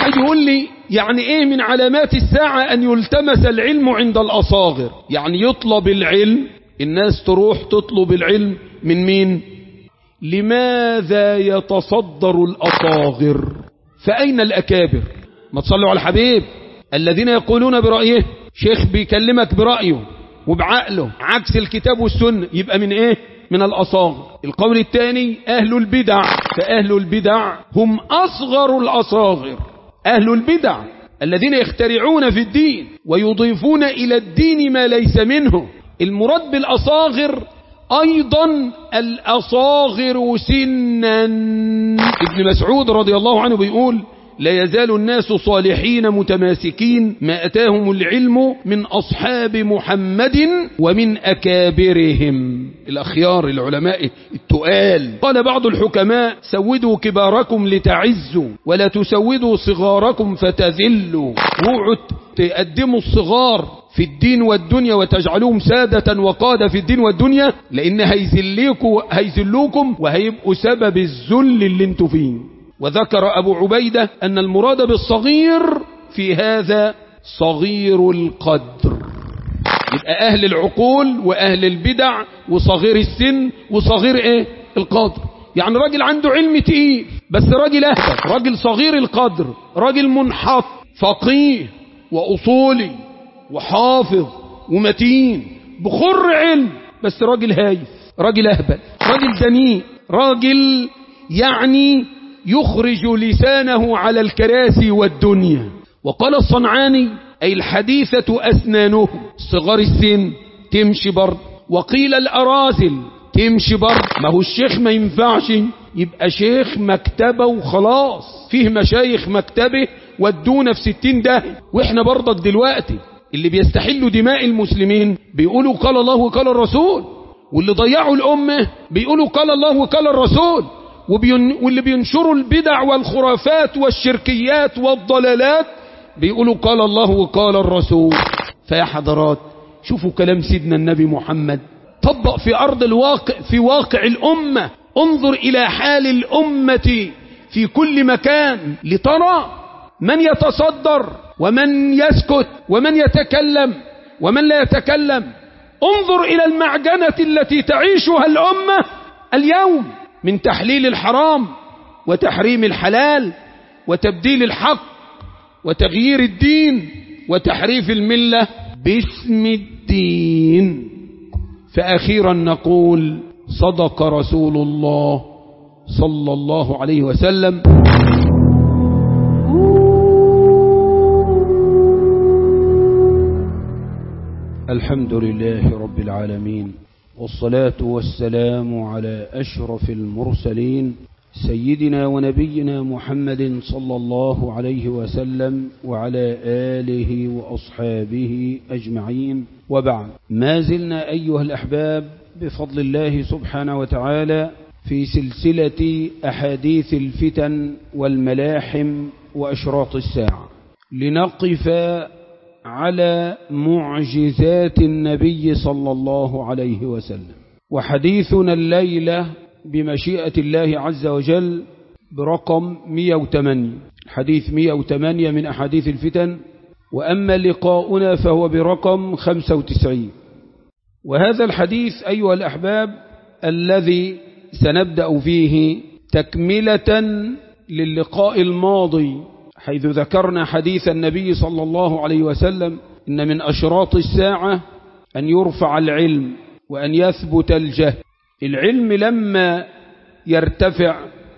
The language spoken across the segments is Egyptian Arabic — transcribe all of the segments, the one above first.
عايز يقول لي يعني ايه من علامات الساعة ان يلتمس العلم عند الاصاغر يعني يطلب العلم الناس تروح تطلب العلم من مين لماذا يتصدر الاصاغر فاين الاكابر ما تصلوا على الحبيب الذين يقولون برأيه شيخ بيكلمك برأيه وبعقله عكس الكتاب والسنة يبقى من ايه من الأصاغر القول الثاني أهل البدع فأهل البدع هم أصغر الأصاغر أهل البدع الذين يخترعون في الدين ويضيفون إلى الدين ما ليس منه المراد بالأصاغر أيضا الأصاغر سنا ابن مسعود رضي الله عنه بيقول لا يزال الناس صالحين متماسكين ما أتاهم العلم من أصحاب محمد ومن أكابرهم الأخيار العلماء التؤال قال بعض الحكماء سودوا كباركم لتعزوا ولا تسودوا صغاركم فتذلوا اوعوا تقدموا الصغار في الدين والدنيا وتجعلوهم سادة وقادة في الدين والدنيا لأن هيذلوكم هيذلوكم وهيبقوا سبب الذل اللي انتوا فيه وذكر أبو عبيدة أن المراد بالصغير في هذا صغير القدر يبقى أهل العقول وأهل البدع وصغير السن وصغير إيه القدر يعني راجل عنده علم تقيل بس راجل أهبل راجل صغير القدر راجل منحط فقيه وأصولي وحافظ ومتين بخر علم بس راجل هايف راجل أهبل راجل دنيء راجل يعني يخرج لسانه على الكراسي والدنيا وقال الصنعاني أي الحديثة أسنانه صغار السن تمشي برد وقيل الأرازل تمشي برد ما هو الشيخ ما ينفعش يبقى شيخ مكتبه وخلاص فيه مشايخ مكتبه ودونا في ستين ده واحنا برضك دلوقتي اللي بيستحلوا دماء المسلمين بيقولوا قال الله وقال الرسول واللي ضيعوا الأمة بيقولوا قال الله وقال الرسول وبين واللي بينشروا البدع والخرافات والشركيات والضلالات بيقولوا قال الله وقال الرسول فيا حضرات شوفوا كلام سيدنا النبي محمد طبق في أرض الواقع في واقع الأمة انظر إلى حال الأمة في كل مكان لترى من يتصدر ومن يسكت ومن يتكلم ومن لا يتكلم انظر إلى المعجنة التي تعيشها الأمة اليوم من تحليل الحرام وتحريم الحلال وتبديل الحق وتغيير الدين وتحريف الملة باسم الدين فأخيرا نقول صدق رسول الله صلى الله عليه وسلم الحمد لله رب العالمين والصلاة والسلام على أشرف المرسلين سيدنا ونبينا محمد صلى الله عليه وسلم وعلى آله وأصحابه أجمعين وبعد ما زلنا أيها الأحباب بفضل الله سبحانه وتعالى في سلسلة أحاديث الفتن والملاحم وأشراط الساعة لنقف على معجزات النبي صلى الله عليه وسلم وحديثنا الليلة بمشيئة الله عز وجل برقم 108 حديث 108 من أحاديث الفتن وأما لقاؤنا فهو برقم 95 وهذا الحديث أيها الأحباب الذي سنبدأ فيه تكملة للقاء الماضي حيث ذكرنا حديث النبي صلى الله عليه وسلم إن من أشراط الساعة أن يرفع العلم وأن يثبت الجهل العلم لما يرتفع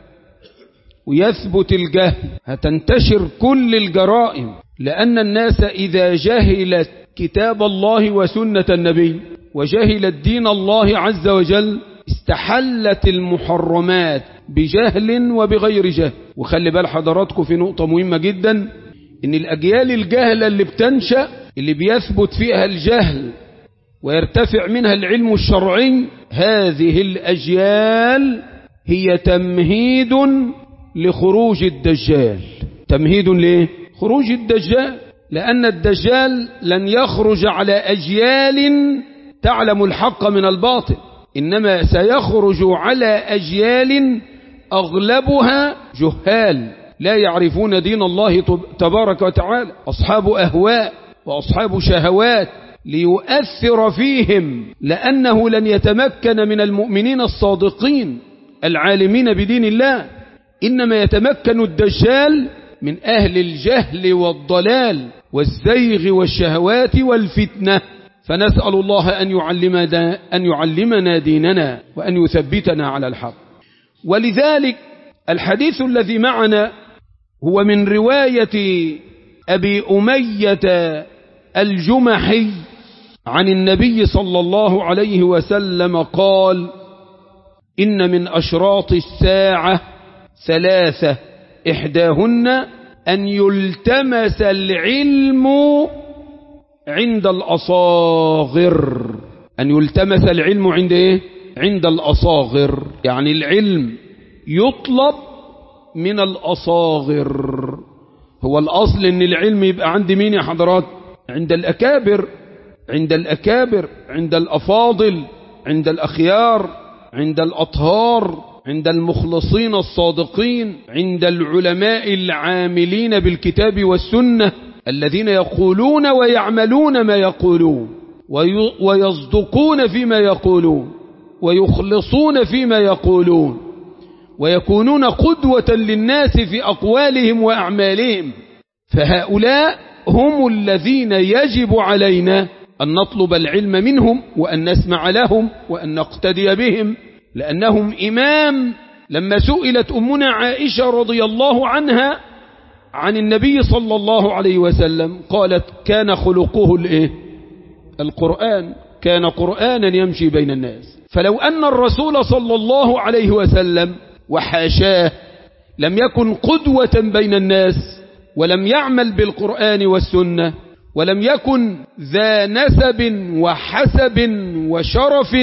ويثبت الجهل هتنتشر كل الجرائم لأن الناس إذا جهلت كتاب الله وسنة النبي وجهلت دين الله عز وجل استحلت المحرمات بجهل وبغير جهل وخلي بال حضراتكم في نقطة مهمة جدا ان الأجيال الجهلة اللي بتنشأ اللي بيثبت فيها الجهل ويرتفع منها العلم الشرعي هذه الأجيال هي تمهيد لخروج الدجال تمهيد ليه؟ خروج الدجال لأن الدجال لن يخرج على أجيال تعلم الحق من الباطل إنما سيخرج على أجيال أغلبها جهال لا يعرفون دين الله تبارك وتعالى أصحاب أهواء وأصحاب شهوات ليؤثر فيهم لأنه لن يتمكن من المؤمنين الصادقين العالمين بدين الله إنما يتمكن الدجال من أهل الجهل والضلال والزيغ والشهوات والفتنة فنسأل الله أن يعلمنا, أن يعلمنا ديننا وأن يثبتنا على الحق ولذلك الحديث الذي معنا هو من رواية أبي أمية الجمحي عن النبي صلى الله عليه وسلم قال إن من أشراط الساعة ثلاثة إحداهن أن يلتمس العلم عند الأصاغر أن يلتمس العلم عند إيه؟ عند الأصاغر يعني العلم يطلب من الأصاغر هو الأصل أن العلم يبقى عند مين يا حضرات عند الأكابر عند الأكابر عند الأفاضل عند الأخيار عند الأطهار عند المخلصين الصادقين عند العلماء العاملين بالكتاب والسنة الذين يقولون ويعملون ما يقولون ويصدقون فيما يقولون ويخلصون فيما يقولون ويكونون قدوة للناس في أقوالهم وأعمالهم فهؤلاء هم الذين يجب علينا أن نطلب العلم منهم وأن نسمع لهم وأن نقتدي بهم لأنهم إمام لما سئلت أمنا عائشة رضي الله عنها عن النبي صلى الله عليه وسلم قالت كان خلقه الإيه؟ القرآن كان قرآنا يمشي بين الناس فلو أن الرسول صلى الله عليه وسلم وحاشاه لم يكن قدوة بين الناس ولم يعمل بالقرآن والسنة ولم يكن ذا نسب وحسب وشرف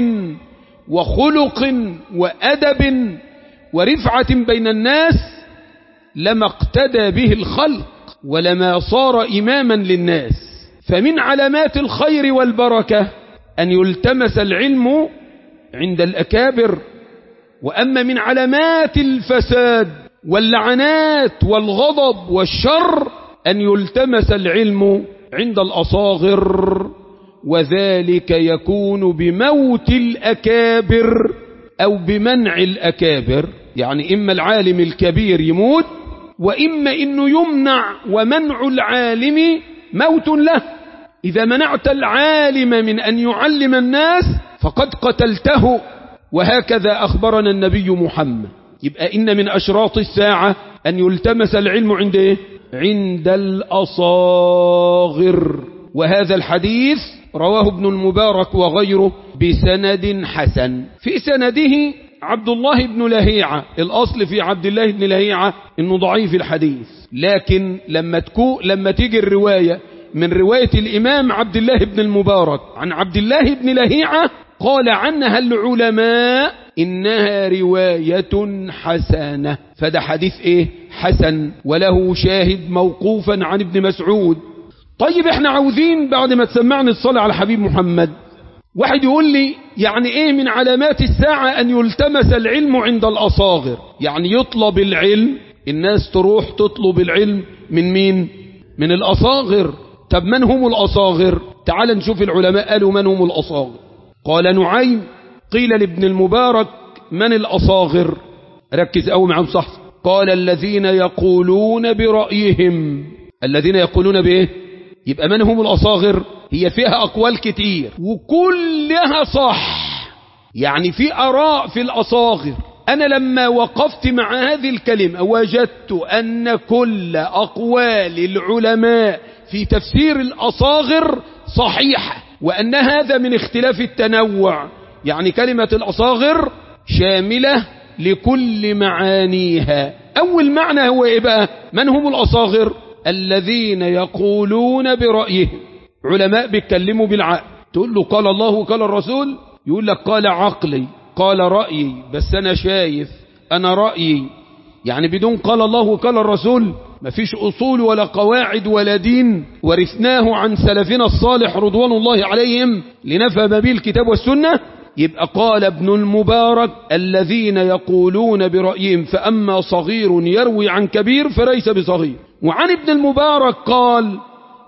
وخلق وأدب ورفعة بين الناس لما اقتدى به الخلق ولما صار إماما للناس فمن علامات الخير والبركة أن يلتمس العلم عند الأكابر وأما من علامات الفساد واللعنات والغضب والشر أن يلتمس العلم عند الأصاغر وذلك يكون بموت الأكابر أو بمنع الأكابر يعني إما العالم الكبير يموت وإما إنه يمنع ومنع العالم موت له إذا منعت العالم من أن يعلم الناس فقد قتلته وهكذا أخبرنا النبي محمد يبقى إن من أشراط الساعة أن يلتمس العلم عند إيه؟ عند الأصاغر وهذا الحديث رواه ابن المبارك وغيره بسند حسن في سنده عبد الله بن لهيعة الأصل في عبد الله بن لهيعة إنه ضعيف الحديث لكن لما تكو لما تيجي الرواية من رواية الإمام عبد الله بن المبارك عن عبد الله بن لهيعة قال عنها العلماء إنها رواية حسنة فده حديث إيه حسن وله شاهد موقوفا عن ابن مسعود طيب احنا عاوزين بعد ما تسمعنا الصلاة على حبيب محمد واحد يقول لي يعني ايه من علامات الساعة ان يلتمس العلم عند الاصاغر يعني يطلب العلم الناس تروح تطلب العلم من مين من الاصاغر طب من هم الاصاغر تعال نشوف العلماء قالوا من هم الاصاغر قال نعيم قيل لابن المبارك من الاصاغر ركز قوي معهم صح قال الذين يقولون برأيهم الذين يقولون بايه يبقى من هم الأصاغر هي فيها أقوال كتير وكلها صح يعني في أراء في الأصاغر أنا لما وقفت مع هذه الكلمة وجدت أن كل أقوال العلماء في تفسير الأصاغر صحيحة وأن هذا من اختلاف التنوع يعني كلمة الأصاغر شاملة لكل معانيها أول معنى هو إيه بقى من هم الأصاغر الذين يقولون برأيهم علماء بيتكلموا بالعقل تقول له قال الله وقال الرسول يقول لك قال عقلي قال رأيي بس أنا شايف أنا رأيي يعني بدون قال الله وقال الرسول مفيش أصول ولا قواعد ولا دين ورثناه عن سلفنا الصالح رضوان الله عليهم لنفهم به الكتاب والسنة يبقى قال ابن المبارك الذين يقولون برأيهم فأما صغير يروي عن كبير فليس بصغير وعن ابن المبارك قال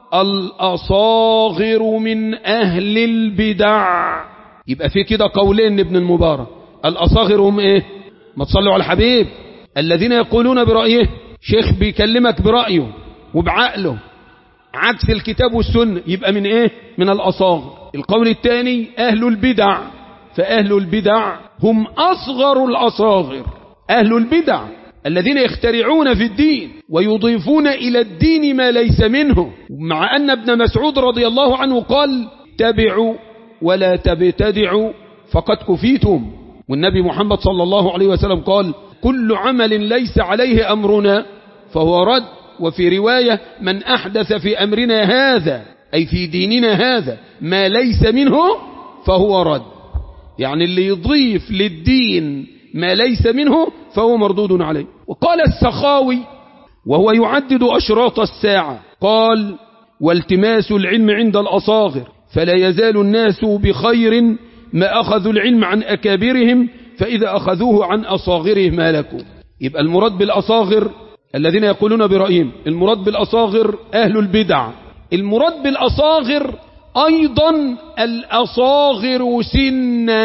الأصاغر من أهل البدع يبقى في كده قولين ابن المبارك الأصاغر هم ايه ما تصلوا على الحبيب الذين يقولون برأيه شيخ بيكلمك برأيه وبعقله عكس الكتاب والسنة يبقى من ايه من الأصاغر القول الثاني أهل البدع فأهل البدع هم أصغر الأصاغر أهل البدع الذين يخترعون في الدين ويضيفون إلى الدين ما ليس منه مع أن ابن مسعود رضي الله عنه قال تبعوا ولا تبتدعوا فقد كفيتم والنبي محمد صلى الله عليه وسلم قال كل عمل ليس عليه أمرنا فهو رد وفي رواية من أحدث في أمرنا هذا أي في ديننا هذا ما ليس منه فهو رد يعني اللي يضيف للدين ما ليس منه فهو مردود عليه وقال السخاوي وهو يعدد أشراط الساعة قال والتماس العلم عند الأصاغر فلا يزال الناس بخير ما أخذوا العلم عن أكابرهم فإذا أخذوه عن أصاغرهم هلكوا يبقى المراد بالأصاغر الذين يقولون برأيهم المراد بالأصاغر أهل البدع المراد بالأصاغر أيضا الأصاغر سنا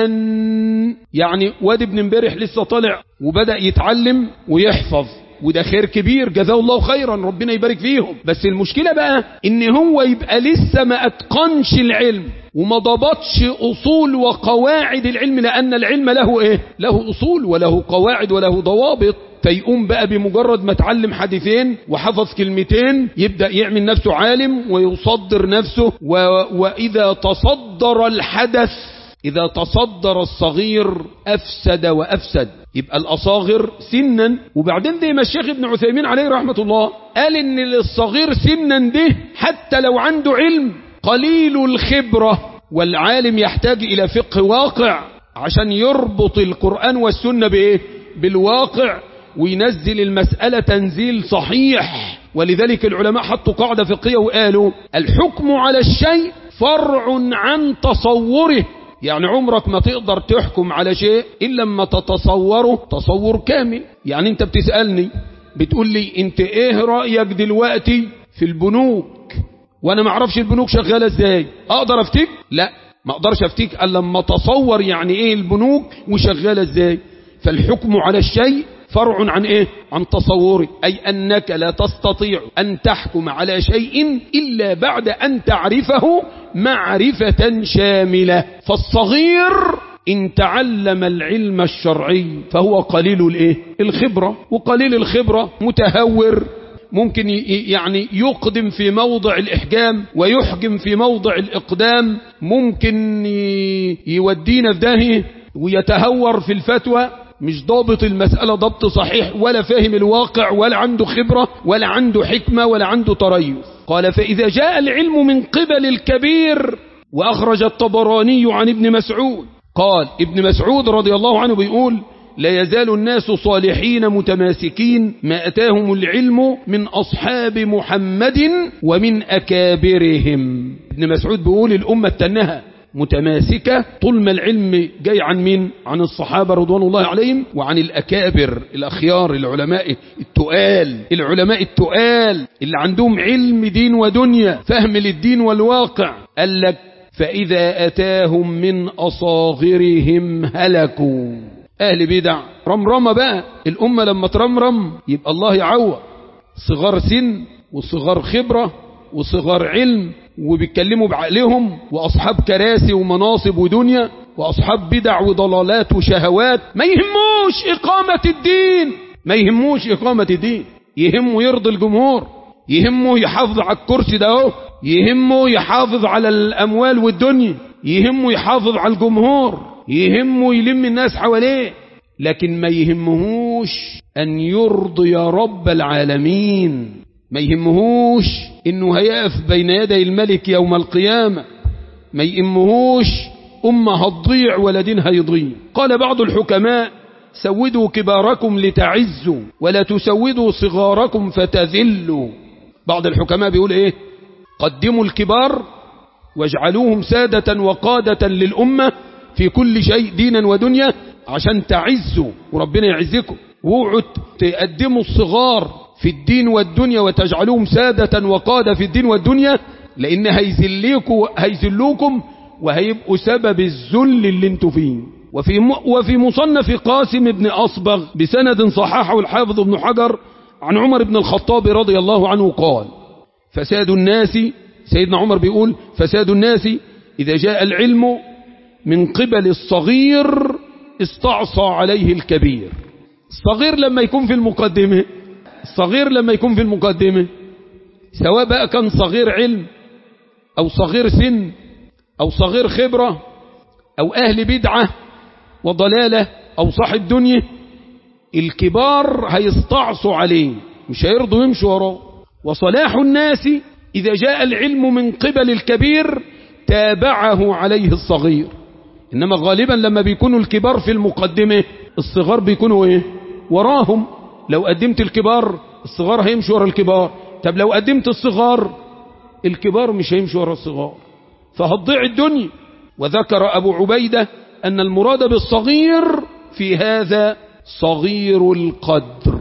يعني واد ابن امبارح لسه طالع وبدأ يتعلم ويحفظ وده خير كبير جزاه الله خيرا ربنا يبارك فيهم بس المشكلة بقى ان هو يبقى لسه ما اتقنش العلم وما ضبطش اصول وقواعد العلم لان العلم له ايه له اصول وله قواعد وله ضوابط فيقوم بقى بمجرد ما اتعلم حديثين وحفظ كلمتين يبدأ يعمل نفسه عالم ويصدر نفسه و... وإذا تصدر الحدث إذا تصدر الصغير أفسد وأفسد يبقى الأصاغر سنا وبعدين دي ما الشيخ ابن عثيمين عليه رحمة الله قال إن الصغير سنا ده حتى لو عنده علم قليل الخبرة والعالم يحتاج إلى فقه واقع عشان يربط القرآن والسنة بإيه بالواقع وينزل المسألة تنزيل صحيح ولذلك العلماء حطوا قاعدة فقهية وقالوا الحكم على الشيء فرع عن تصوره يعني عمرك ما تقدر تحكم على شيء إلا لما تتصوره تصور كامل يعني انت بتسألني بتقول لي انت ايه رأيك دلوقتي في البنوك وانا ما اعرفش البنوك شغالة ازاي اقدر افتيك لا ما اقدرش افتيك الا لما اتصور يعني ايه البنوك وشغالة ازاي فالحكم على الشيء فرع عن ايه عن تصوري اي انك لا تستطيع ان تحكم على شيء الا بعد ان تعرفه معرفة شاملة فالصغير ان تعلم العلم الشرعي فهو قليل الايه الخبرة وقليل الخبرة متهور ممكن يعني يقدم في موضع الإحجام ويحجم في موضع الإقدام ممكن يودينا في داهية ويتهور في الفتوى مش ضابط المسألة ضبط صحيح ولا فاهم الواقع ولا عنده خبرة ولا عنده حكمة ولا عنده تريث قال فإذا جاء العلم من قبل الكبير وأخرج الطبراني عن ابن مسعود قال ابن مسعود رضي الله عنه بيقول لا يزال الناس صالحين متماسكين ما أتاهم العلم من أصحاب محمد ومن أكابرهم ابن مسعود بيقول الأمة التنهى متماسكة طول ما العلم جاي عن مين عن الصحابة رضوان الله عليهم وعن الأكابر الأخيار العلماء التقال العلماء التقال اللي عندهم علم دين ودنيا فهم للدين والواقع قال لك فإذا أتاهم من أصاغرهم هلكوا أهل بدع رمرمة بقى الأمة لما ترمرم يبقى الله يعوى صغار سن وصغار خبرة وصغار علم وبيتكلموا بعقلهم وأصحاب كراسي ومناصب ودنيا وأصحاب بدع وضلالات وشهوات ما يهموش إقامة الدين ما يهموش إقامة الدين يهمه يرضي الجمهور يهمه يحافظ على الكرسي ده اهو يهمه يحافظ على الأموال والدنيا يهمه يحافظ على الجمهور يهمه يلم الناس حواليه لكن ما يهمهوش أن يرضي رب العالمين ما يهمهوش انه هيقف بين يدي الملك يوم القيامة ما يهمهوش امة هتضيع ولا دين هيضيع قال بعض الحكماء سودوا كباركم لتعزوا ولا تسودوا صغاركم فتذلوا بعض الحكماء بيقول ايه قدموا الكبار واجعلوهم سادة وقادة للأمة في كل شيء دينا ودنيا عشان تعزوا وربنا يعزكم واوعوا تقدموا الصغار في الدين والدنيا وتجعلوهم سادة وقادة في الدين والدنيا لأن هيذليكم هيذلوكم وهيبقوا سبب الذل اللي انتوا فيه وفي وفي مصنف قاسم بن أصبغ بسند صححه الحافظ ابن حجر عن عمر بن الخطاب رضي الله عنه قال فساد الناس سيدنا عمر بيقول فساد الناس إذا جاء العلم من قبل الصغير استعصى عليه الكبير الصغير لما يكون في المقدمة الصغير لما يكون في المقدمة سواء بقى كان صغير علم أو صغير سن أو صغير خبرة أو أهل بدعة وضلالة أو صاحب دنيا الكبار هيستعصوا عليه مش هيرضوا يمشوا وراه وصلاح الناس إذا جاء العلم من قبل الكبير تابعه عليه الصغير إنما غالبا لما بيكونوا الكبار في المقدمة الصغار بيكونوا إيه وراهم لو قدمت الكبار الصغار هيمشوا ورا الكبار طب لو قدمت الصغار الكبار مش هيمشوا ورا الصغار فهتضيع الدنيا وذكر أبو عبيدة أن المراد بالصغير في هذا صغير القدر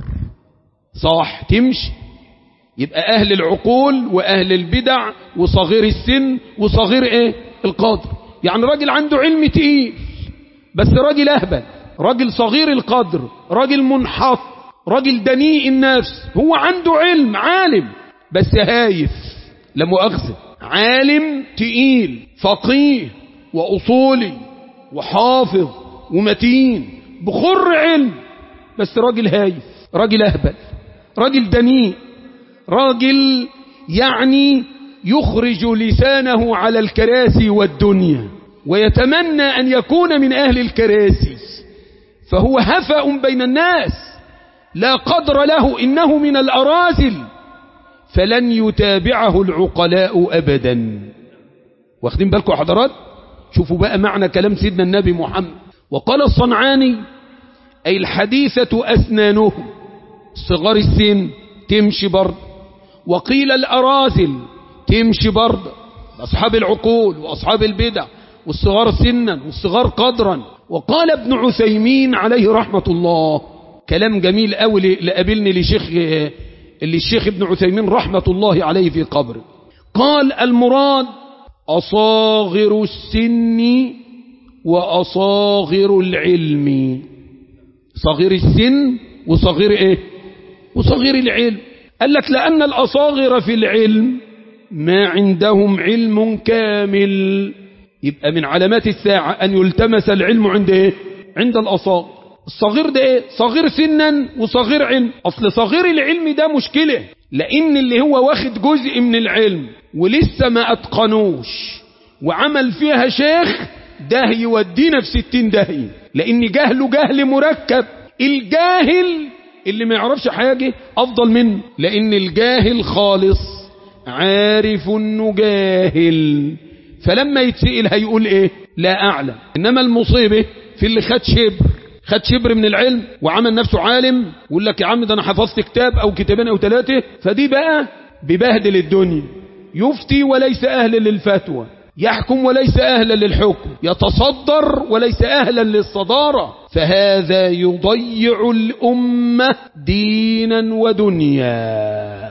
صح تمشي يبقى أهل العقول وأهل البدع وصغير السن وصغير إيه القدر يعني راجل عنده علم تقيل بس راجل أهبل راجل صغير القدر راجل منحط راجل دنيء النفس هو عنده علم عالم بس هايف لا مؤاخذة عالم تقيل فقيه وأصولي وحافظ ومتين بخر علم بس راجل هايف راجل أهبل راجل دنيء راجل يعني يخرج لسانه على الكراسي والدنيا ويتمنى أن يكون من أهل الكراسي فهو هفأ بين الناس لا قدر له إنه من الأرازل فلن يتابعه العقلاء أبدا واخدين بالكم يا حضرات شوفوا بقى معنى كلام سيدنا النبي محمد وقال الصنعاني أي الحديثة أسنانهم صغار السن تمشي برد وقيل الأرازل تمشي برد أصحاب العقول وأصحاب البدع والصغار سنا والصغار قدرا وقال ابن عثيمين عليه رحمة الله كلام جميل قوي لقابلني لشيخ اللي الشيخ ابن عثيمين رحمة الله عليه في قبره قال المراد أصاغر السن وأصاغر العلم صغير السن وصغير ايه وصغير العلم قال لك لأن الأصاغر في العلم ما عندهم علم كامل يبقى من علامات الساعة أن يلتمس العلم عند ايه عند الأصاغر الصغير ده ايه صغير سنا وصغير علم اصل صغير العلم ده مشكلة لان اللي هو واخد جزء من العلم ولسه ما اتقنوش وعمل فيها شيخ ده يودينا في ستين داهية لان جهله جهل مركب الجاهل اللي ما يعرفش حاجة افضل منه لان الجاهل خالص عارف انه جاهل فلما يتسئل هيقول ايه لا اعلم انما المصيبة في اللي خد شبر خد شبر من العلم وعمل نفسه عالم ويقول لك يا عم ده انا حفظت كتاب او كتابين او ثلاثه فدي بقى ببهدل الدنيا يفتي وليس اهلا للفتوى يحكم وليس اهلا للحكم يتصدر وليس اهلا للصداره فهذا يضيع الامه دينا ودنيا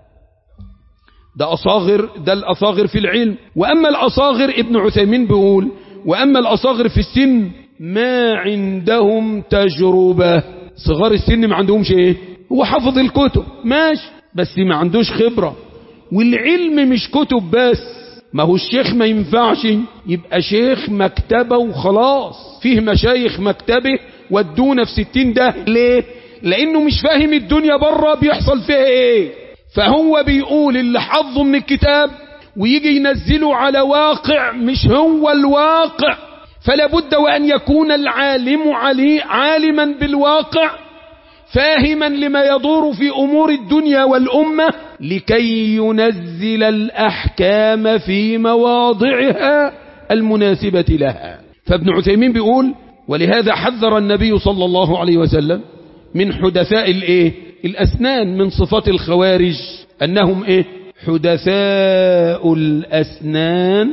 ده اصاغر ده الاصاغر في العلم واما الاصاغر ابن عثيمين بيقول واما الاصاغر في السن ما عندهم تجربة صغار السن ما عندهمش ايه هو حفظ الكتب ماشي بس ما عندوش خبرة والعلم مش كتب بس ما هو الشيخ ما ينفعش يبقى شيخ مكتبة وخلاص فيه مشايخ مكتبة ودونا في ستين ده ليه لانه مش فاهم الدنيا بره بيحصل فيها ايه فهو بيقول اللي حظه من الكتاب ويجي ينزله على واقع مش هو الواقع فلا بد وأن يكون العالم علي عالما بالواقع فاهما لما يدور في أمور الدنيا والأمة لكي ينزل الأحكام في مواضعها المناسبة لها فابن عثيمين بيقول ولهذا حذر النبي صلى الله عليه وسلم من حدثاء الايه الأسنان من صفات الخوارج أنهم ايه حدثاء الأسنان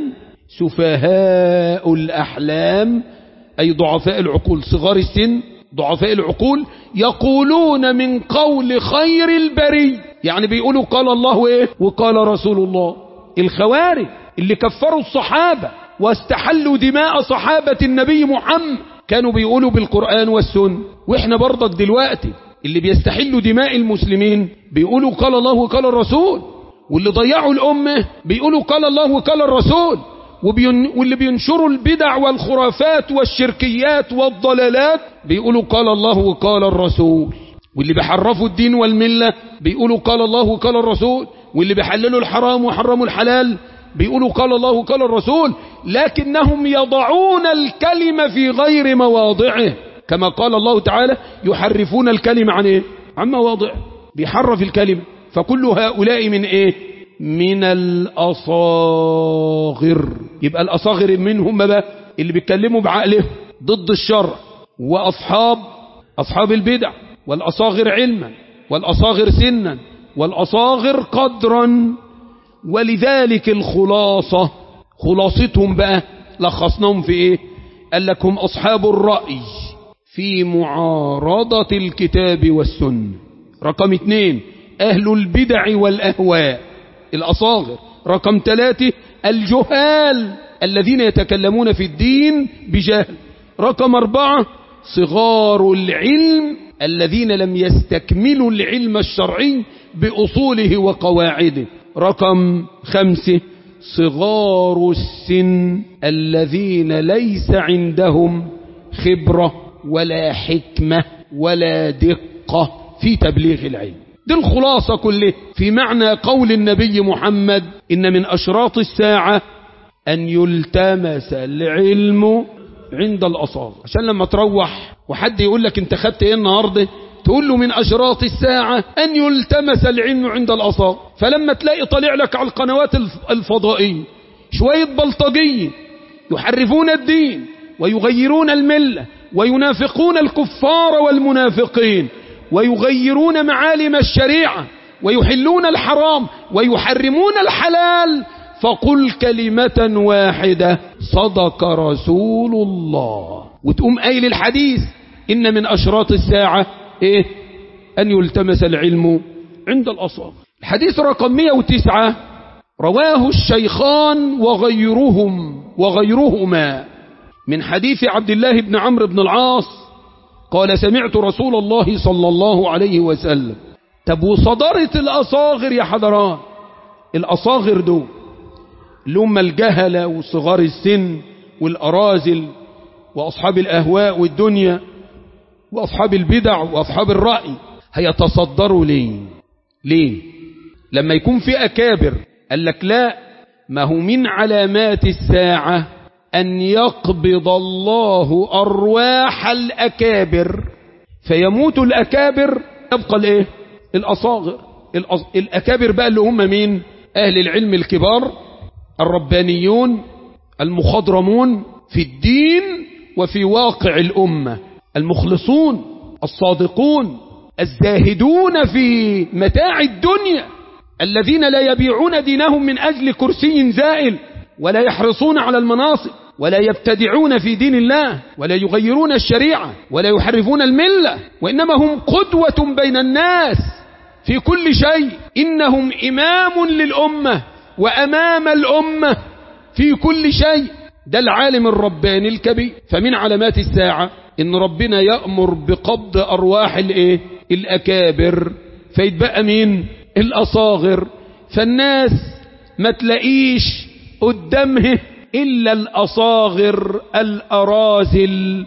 سفهاء الأحلام أي ضعفاء العقول صغار السن ضعفاء العقول يقولون من قول خير البري يعني بيقولوا قال الله ايه وقال رسول الله الخوارج اللي كفروا الصحابة واستحلوا دماء صحابة النبي محمد كانوا بيقولوا بالقرآن والسنة واحنا برضك دلوقتي اللي بيستحلوا دماء المسلمين بيقولوا قال الله وقال الرسول واللي ضيعوا الأمة بيقولوا قال الله وقال الرسول وبين واللي بينشروا البدع والخرافات والشركيات والضلالات بيقولوا قال الله وقال الرسول واللي بيحرفوا الدين والملة بيقولوا قال الله وقال الرسول واللي بيحللوا الحرام وحرموا الحلال بيقولوا قال الله وقال الرسول لكنهم يضعون الكلمة في غير مواضعه كما قال الله تعالى يحرفون الكلمة عن ايه عن مواضعه بيحرف الكلمة فكل هؤلاء من ايه من الأصاغر يبقى الأصاغر منهم بقى اللي بيتكلموا بعقله ضد الشرع وأصحاب أصحاب البدع والأصاغر علما والأصاغر سنا والأصاغر قدرا ولذلك الخلاصة خلاصتهم بقى لخصناهم في ايه قال لكم أصحاب الرأي في معارضة الكتاب والسنة رقم اثنين أهل البدع والأهواء الأصاغر رقم ثلاثة الجهال الذين يتكلمون في الدين بجهل رقم أربعة صغار العلم الذين لم يستكملوا العلم الشرعي بأصوله وقواعده رقم خمسة صغار السن الذين ليس عندهم خبرة ولا حكمة ولا دقة في تبليغ العلم دي الخلاصة كله في معنى قول النبي محمد إن من أشراط الساعة أن يلتمس العلم عند الأصابع عشان لما تروح وحد يقول لك انت خدت ايه النهاردة تقول له من أشراط الساعة أن يلتمس العلم عند الأصابع فلما تلاقي طالع لك على القنوات الفضائية شوية بلطجية يحرفون الدين ويغيرون الملة وينافقون الكفار والمنافقين ويغيرون معالم الشريعة ويحلون الحرام ويحرمون الحلال فقل كلمة واحدة صدق رسول الله وتقوم قايل الحديث إن من أشراط الساعة إيه أن يلتمس العلم عند الأصابع الحديث رقم 109 رواه الشيخان وغيرهم وغيرهما من حديث عبد الله بن عمرو بن العاص قال سمعت رسول الله صلى الله عليه وسلم طب وصدرت الأصاغر يا حضران الأصاغر دول اللي هم الجهلة وصغار السن والأرازل وأصحاب الأهواء والدنيا وأصحاب البدع وأصحاب الرأي هيتصدروا ليه ليه لما يكون في أكابر قال لك لا ما هو من علامات الساعة أن يقبض الله أرواح الأكابر فيموت الأكابر يبقى الإيه الأصاغر الأص... الأكابر بقى اللي هم مين أهل العلم الكبار الربانيون المخضرمون في الدين وفي واقع الأمة المخلصون الصادقون الزاهدون في متاع الدنيا الذين لا يبيعون دينهم من أجل كرسي زائل ولا يحرصون على المناصب ولا يبتدعون في دين الله ولا يغيرون الشريعة ولا يحرفون الملة وإنما هم قدوة بين الناس في كل شيء إنهم إمام للأمة وأمام الأمة في كل شيء ده العالم الرباني الكبير فمن علامات الساعة إن ربنا يأمر بقبض أرواح الإيه؟ الأكابر فيتبقى مين الأصاغر فالناس ما تلاقيش قدامه إلا الأصاغر الأرازل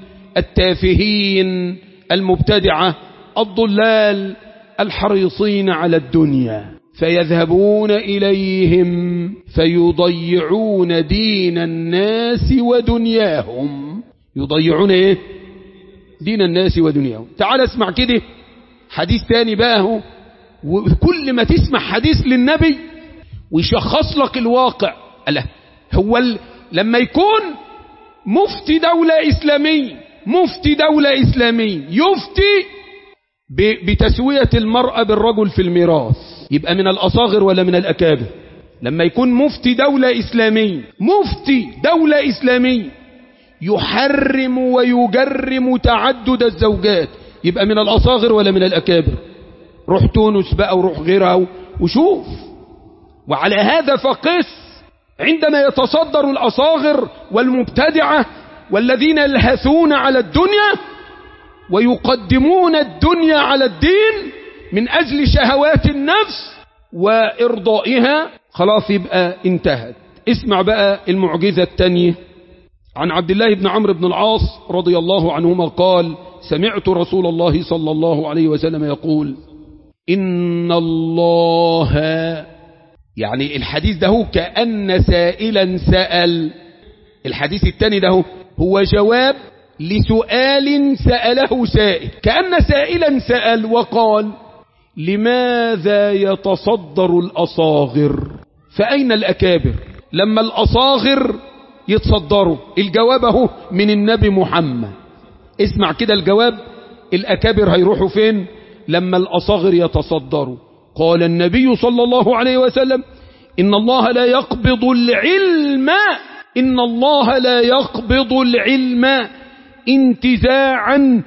التافهين المبتدعة الضلال الحريصين على الدنيا فيذهبون إليهم فيضيعون دين الناس ودنياهم يضيعون إيه دين الناس ودنياهم تعال اسمع كده حديث تاني بقى هو وكل ما تسمع حديث للنبي ويشخص لك الواقع ألا هو ال... لما يكون مفتي دولة إسلامية مفتي دولة إسلامية يفتي ب... بتسوية المرأة بالرجل في الميراث يبقى من الأصاغر ولا من الأكابر لما يكون مفتي دولة إسلامية مفتي دولة إسلامية يحرم ويجرم تعدد الزوجات يبقى من الأصاغر ولا من الأكابر روح تونس بقى وروح غيرها وشوف وعلى هذا فقس عندما يتصدر الأصاغر والمبتدعة والذين يلهثون على الدنيا ويقدمون الدنيا على الدين من أجل شهوات النفس وإرضائها خلاص يبقى انتهت اسمع بقى المعجزة التانية عن عبد الله بن عمرو بن العاص رضي الله عنهما قال سمعت رسول الله صلى الله عليه وسلم يقول إن الله يعني الحديث ده كأن سائلا سأل الحديث الثاني ده هو جواب لسؤال سأله سائل كأن سائلا سأل وقال لماذا يتصدر الأصاغر فأين الأكابر لما الأصاغر يتصدروا الجواب اهو من النبي محمد اسمع كده الجواب الأكابر هيروحوا فين لما الأصاغر يتصدروا قال النبي صلى الله عليه وسلم إن الله لا يقبض العلم إن الله لا يقبض العلم انتزاعا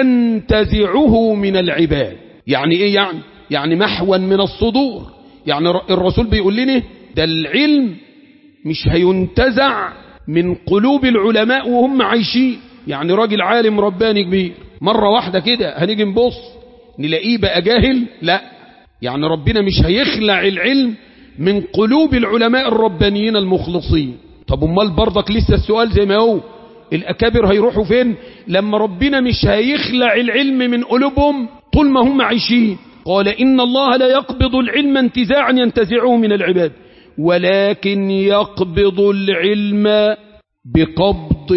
ينتزعه من العباد يعني ايه يعني يعني محوا من الصدور يعني الرسول بيقول لنا ده العلم مش هينتزع من قلوب العلماء وهم عايشين يعني راجل عالم رباني كبير مرة واحدة كده هنيجي نبص نلاقيه بقى جاهل لا يعني ربنا مش هيخلع العلم من قلوب العلماء الربانيين المخلصين طب امال برضك لسه السؤال زي ما هو الأكابر هيروحوا فين لما ربنا مش هيخلع العلم من قلوبهم طول ما هم عايشين قال إن الله لا يقبض العلم انتزاعا ينتزعه من العباد ولكن يقبض العلم بقبض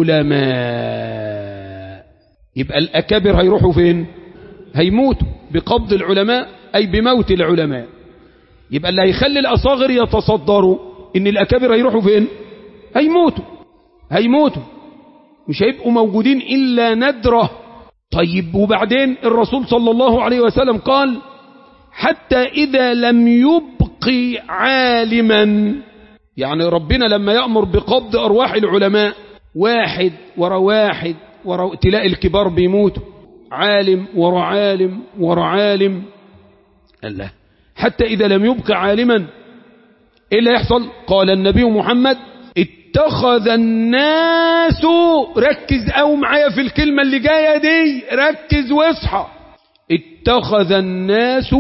العلماء يبقى الأكابر هيروحوا فين هيموتوا بقبض العلماء أي بموت العلماء يبقى اللي هيخلي الأصاغر يتصدروا إن الأكابر هيروحوا فين هيموتوا هيموتوا مش هيبقوا موجودين إلا ندرة طيب وبعدين الرسول صلى الله عليه وسلم قال حتى إذا لم يبقي عالما يعني ربنا لما يأمر بقبض أرواح العلماء واحد ورا واحد ورا تلاقي الكبار بيموتوا عالم ورا عالم ورا عالم الله حتى إذا لم يبقى عالما إيه اللي يحصل قال النبي محمد اتخذ الناس ركز أو معايا في الكلمة اللي جاية دي ركز واصحى اتخذ الناس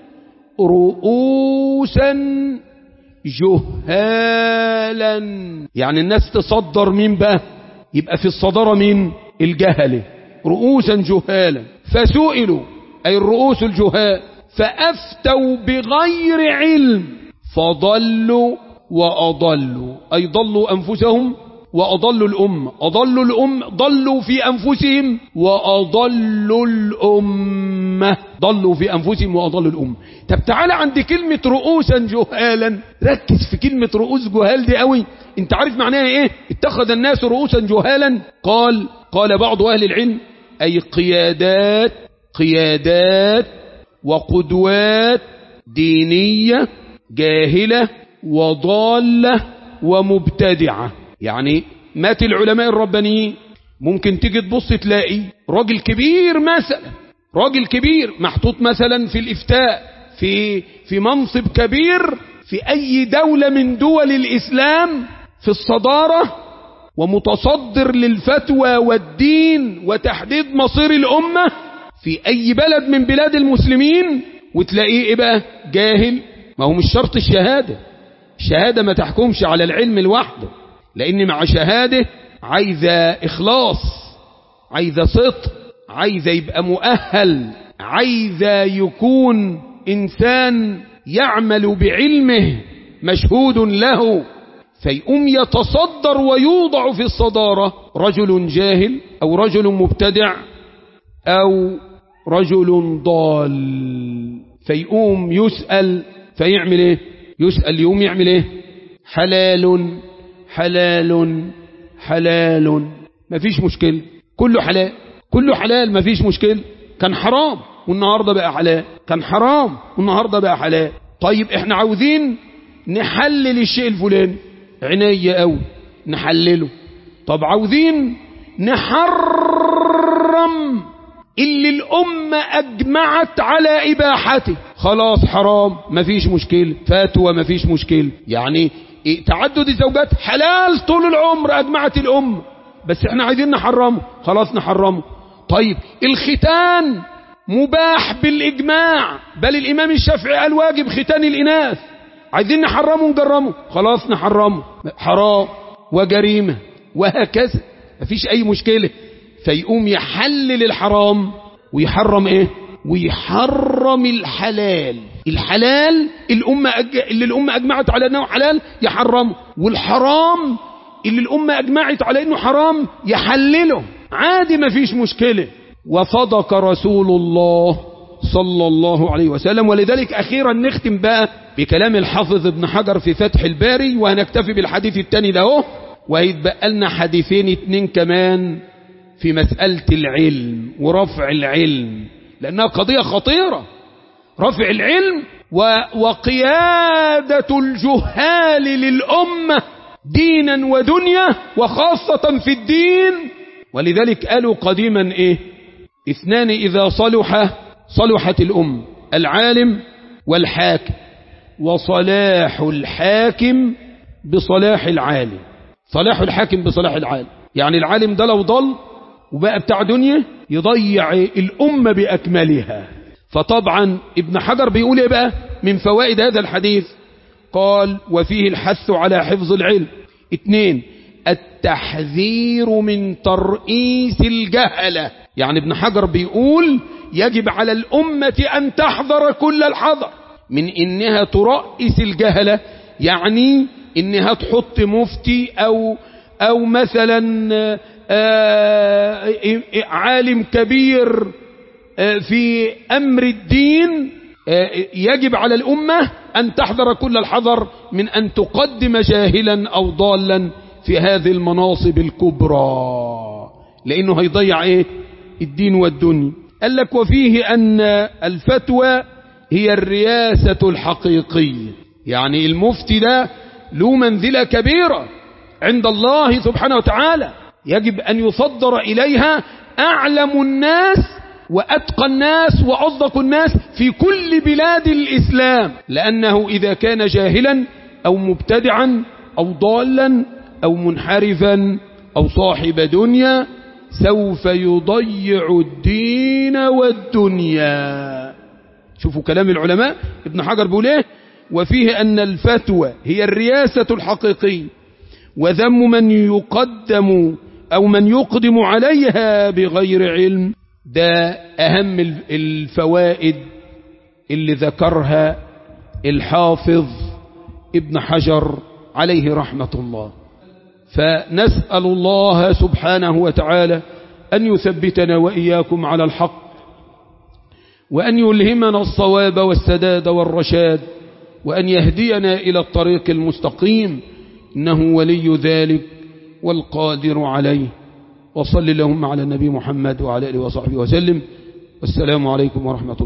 رؤوسا جهالا يعني الناس تصدر مين بقى يبقى في الصدارة مين الجهلة رؤوسا جهالا فسئلوا أي الرؤوس الجهال فأفتوا بغير علم فضلوا وأضلوا أي ضلوا أنفسهم وأضلوا الأمة أضلوا الأمة ضلوا في أنفسهم وأضلوا الأمة ضلوا في أنفسهم وأضلوا الأمة طب تعالى عند كلمة رؤوسا جهالا ركز في كلمة رؤوس جهال دي قوي انت عارف معناها ايه اتخذ الناس رؤوسا جهالا قال قال بعض أهل العلم أي قيادات قيادات وقدوات دينية جاهلة وضالة ومبتدعة يعني مات العلماء الربانيين ممكن تيجي تبص تلاقي راجل كبير مثلا راجل كبير محطوط مثلا في الإفتاء في في منصب كبير في أي دولة من دول الإسلام في الصدارة ومتصدر للفتوى والدين وتحديد مصير الأمة في أي بلد من بلاد المسلمين وتلاقيه إيه بقى جاهل ما هو مش شرط الشهادة الشهادة ما تحكمش على العلم لوحده لأن مع شهادة عايزة إخلاص عايزة صدق عايزة يبقى مؤهل عايزة يكون إنسان يعمل بعلمه مشهود له فيقوم يتصدر ويوضع في الصدارة رجل جاهل أو رجل مبتدع أو رجل ضال فيقوم يسأل فيعمل ايه يسأل يقوم يعمل ايه حلال حلال حلال مفيش مشكلة كله حلال كله حلال مفيش مشكلة كان حرام والنهاردة بقى حلال كان حرام والنهاردة بقى حلال طيب احنا عاوزين نحلل الشيء الفلاني عناية قوي نحلله طب عاوزين نحرم اللي الأمة أجمعت على إباحته خلاص حرام مفيش مشكلة فتوى مفيش مشكلة يعني إيه تعدد الزوجات حلال طول العمر أجمعت الأمة بس احنا عايزين نحرمه خلاص نحرمه طيب الختان مباح بالإجماع بل الإمام الشافعي قال واجب ختان الإناث عايزين نحرمه ونجرمه خلاص نحرمه حرام وجريمة وهكذا مفيش أي مشكلة فيقوم يحلل الحرام ويحرم ايه ويحرم الحلال الحلال الأمة أج... اللي الأمة أجمعت على أنه حلال يحرمه والحرام اللي الأمة أجمعت على أنه حرام يحلله عادي ما فيش مشكلة وصدق رسول الله صلى الله عليه وسلم ولذلك أخيرا نختم بقى بكلام الحافظ ابن حجر في فتح الباري وهنكتفي بالحديث الثاني ده اهو وهيتبقى لنا حديثين اتنين كمان في مسألة العلم ورفع العلم لأنها قضية خطيرة رفع العلم و... وقيادة الجهال للأمة دينا ودنيا وخاصة في الدين ولذلك قالوا قديما ايه اثنان اذا صلح صلحت الام العالم والحاكم وصلاح الحاكم بصلاح العالم صلاح الحاكم بصلاح العالم يعني العالم ده لو ضل وبقى بتاع دنيا يضيع الأمة بأكملها فطبعا ابن حجر بيقول ايه بقى من فوائد هذا الحديث قال وفيه الحث على حفظ العلم اثنين التحذير من ترئيس الجهلة يعني ابن حجر بيقول يجب على الأمة أن تحذر كل الحذر من إنها ترئيس الجهلة يعني إنها تحط مفتي أو, أو مثلا عالم كبير في أمر الدين يجب على الأمة أن تحذر كل الحذر من أن تقدم جاهلا أو ضالا في هذه المناصب الكبرى لأنه هيضيع إيه الدين والدنيا قال لك وفيه أن الفتوى هي الرياسة الحقيقية يعني المفتي ده له منزلة كبيرة عند الله سبحانه وتعالى يجب أن يصدر إليها أعلم الناس وأتقى الناس وأصدق الناس في كل بلاد الإسلام لأنه إذا كان جاهلا أو مبتدعا أو ضالا أو منحرفا أو صاحب دنيا سوف يضيع الدين والدنيا شوفوا كلام العلماء ابن حجر بيقول ايه وفيه أن الفتوى هي الرياسة الحقيقية وذم من يقدم أو من يقدم عليها بغير علم ده أهم الفوائد اللي ذكرها الحافظ ابن حجر عليه رحمة الله فنسأل الله سبحانه وتعالى أن يثبتنا وإياكم على الحق وأن يلهمنا الصواب والسداد والرشاد وأن يهدينا إلى الطريق المستقيم إنه ولي ذلك والقادر عليه وصل اللهم على النبي محمد وعلى آله وصحبه وسلم والسلام عليكم ورحمة الله